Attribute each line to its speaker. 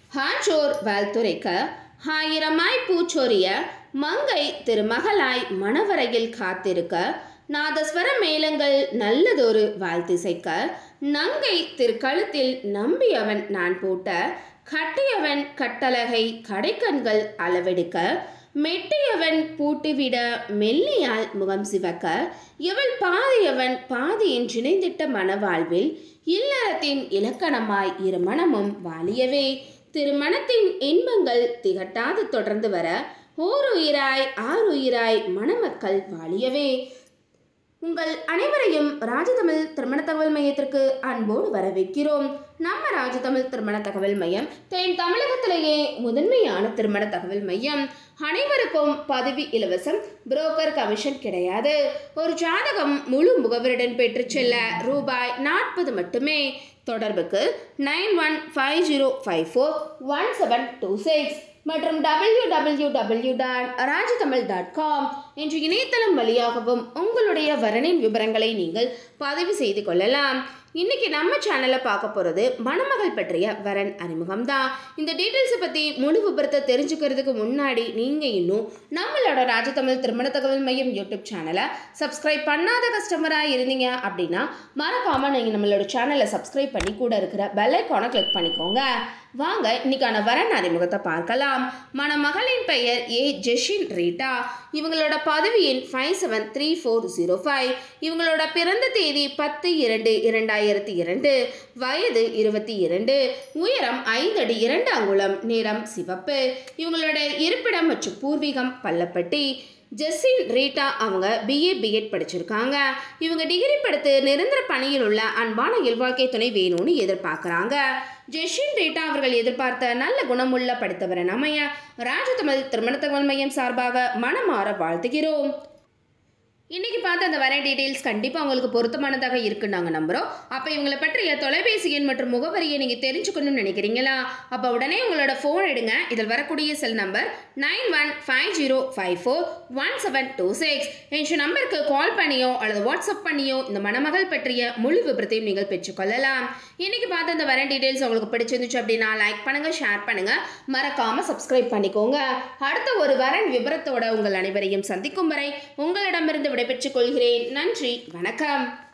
Speaker 1: ஹாஞ்சோர் வாழ்த்துரைக்க ஆயிரமாய் பூச்சொரிய மங்கை திருமகளாய் மணவரையில் காத்திருக்க நாதஸ்வர மேளங்கள் நல்லதொரு வாழ்த்திசைக்க நங்கை திருக்கழுத்தில் நம்பியவன் நான் போட்ட கட்டியவன் கட்டழகை கடைக்கண்கள் அளவெடுக்க மெட்டியவன் பூட்டிவிட மெல்லியால் முகம் சிவக்க இவள் பாதியவன் பாதியின் சிணைந்திட்ட மணவாழ்வில் இல்லறத்தின் இலக்கணமாய் இரு மனமும் வாலியவே திருமணத்தின் இன்பங்கள் திகட்டாது தொடர்ந்து வர ஓருயிராய் ஆறுயிராய் மணமக்கள் வாழியவே உங்கள் அனைவரையும் ராஜதமிழ் திருமண தகவல் மையத்திற்கு அன்போடு வரவேற்கிறோம் நம்ம ராஜதமிழ் திருமண தகவல் மையம் தென் தமிழகத்திலேயே முதன்மையான திருமண தகவல் மையம் அனைவருக்கும் பதவி இலவசம் புரோக்கர் கமிஷன் கிடையாது ஒரு ஜாதகம் முழு முகவருடன் பெற்றுச் செல்ல ரூபாய் நாற்பது மட்டுமே தொடர்புக்கு nine one five zero five four one seven two six மற்றும் W W W dot Rajathamizh dot com என்ற இணையதளம் வழியாகவும் உங்களுடைய வரனின் விவரங்களை நீங்கள் பதிவு செய்து கொள்ளலாம் இன்னைக்கு நம்ம சேனலில் பார்க்க போகிறது மணமகள் பற்றிய வரன் அறிமுகம் தான் இந்த டீட்டெயில்ஸை பற்றி முழு விபரத்தை தெரிஞ்சுக்கிறதுக்கு முன்னாடி நீங்கள் இன்னும் நம்மளோட ராஜதமிழ் திருமண தகவல் மையம் யூடியூப் சேனலை சப்ஸ்கிரைப் பண்ணாத கஸ்டமராக இருந்தீங்க அப்படின்னா மறக்காமல் நீங்கள் நம்மளோட சேனலை சப்ஸ்கிரைப் பண்ணி கூட இருக்கிற பெல் ஐக்கானை கிளிக் பண்ணிக்கோங்க வாங்க இன்னைக்கான வரன் அறிமுகத்தை பார்க்கலாம் மணமகளின் பெயர் ஏ ஜெஷின் ரீட்டா இவங்களோட பதவி எண் five seven three four zero five இவங்களோட பிறந்த தேதி பத்து இரண்டு இரண்டாயிரத்தி இரண்டு வயது இருபத்தி இரண்டு உயரம் ஐந்து அடி இரண்டு அங்குலம் நிறம் சிவப்பு இவங்களோட இருப்பிடம் மற்றும் பூர்வீகம் பள்ளப்பட்டி ஜெஸ்ஸின் ரீட்டா அவங்க பிஏ பிஎட் படிச்சிருக்காங்க இவங்க டிகிரி படித்து நிரந்தர பணியில் உள்ள அன்பான இல்வாழ்க்கை துணை வேணும்னு எதிர்பார்க்குறாங்க ஜெஷின் ரீட்டா அவர்கள் எதிர்பார்த்த நல்ல குணமுள்ள படித்தவரன் அமைய ராஜதமிழ் திருமண தகவல் மையம் சார்பாக மனமாற வாழ்த்துகிறோம் இன்னைக்கு பார்த்த அந்த வர டீட்டெயில்ஸ் கண்டிப்பாக உங்களுக்கு பொருத்தமானதாக இருக்குன்னு நாங்கள் நம்புகிறோம் அப்போ இவங்களை பற்றிய தொலைபேசி எண் மற்றும் முகவரியை நீங்கள் தெரிஞ்சுக்கணும்னு நினைக்கிறீங்களா அப்போ உடனே உங்களோட ஃபோன் எடுங்க இதில் வரக்கூடிய cell number nine one five zero five four one seven two six என்ற நம்பருக்கு கால் பண்ணியோ அல்லது வாட்ஸ்அப் பண்ணியோ இந்த மணமகள் பற்றிய முழு விபரத்தையும் நீங்கள் பெற்றுக்கொள்ளலாம் இன்னைக்கு பார்த்த அந்த வர டீட்டெயில்ஸ் உங்களுக்கு பிடிச்சிருந்துச்சு அப்படின்னா லைக் பண்ணுங்க ஷேர் பண்ணுங்க மறக்காம சப்ஸ்கிரைப் பண்ணிக்கோங்க அடுத்த ஒரு வரன் விபரத்தோட உங்கள் அனைவரையும் சந்திக்கும் வரை உங்களிடமிருந்து விடைபெற்றுக் கொள்கிறேன் நன்றி வணக்கம்